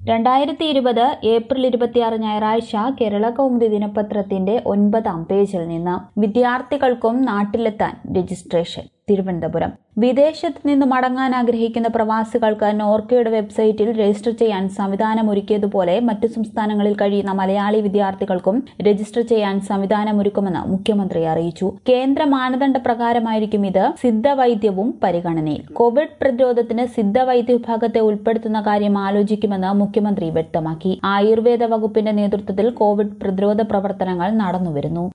രണ്ടായിരത്തി ഇരുപത് ഏപ്രിൽ ഇരുപത്തിയാറ് ഞായറാഴ്ച കേരള കൗമുദി ദിനപത്രത്തിന്റെ ഒൻപതാം പേജിൽ നിന്ന് വിദ്യാർത്ഥികൾക്കും നാട്ടിലെത്താൻ രജിസ്ട്രേഷൻ തിരുവനന്തപുരം വിദേശത്ത് നിന്ന് മടങ്ങാൻ ആഗ്രഹിക്കുന്ന പ്രവാസികൾക്ക് നോർക്കയുടെ വെബ്സൈറ്റിൽ രജിസ്റ്റർ ചെയ്യാൻ സംവിധാനമൊരുക്കിയതുപോലെ മറ്റു സംസ്ഥാനങ്ങളിൽ കഴിയുന്ന മലയാളി വിദ്യാർത്ഥികൾക്കും രജിസ്റ്റർ ചെയ്യാൻ സംവിധാനമൊരുക്കുമെന്ന് മുഖ്യമന്ത്രി അറിയിച്ചു കേന്ദ്ര മാനദണ്ഡ പ്രകാരമായിരിക്കും ഇത് സിദ്ധവൈദ്യവും പരിഗണനയിൽ കോവിഡ് പ്രതിരോധത്തിന് സിദ്ധവൈദ്യ വിഭാഗത്തെ ഉൾപ്പെടുത്തുന്ന കാര്യം ആലോചിക്കുമെന്ന് മുഖ്യമന്ത്രി വ്യക്തമാക്കി ആയുർവേദ വകുപ്പിന്റെ നേതൃത്വത്തിൽ കോവിഡ് പ്രതിരോധ പ്രവർത്തനങ്ങൾ നടന്നുവരുന്നു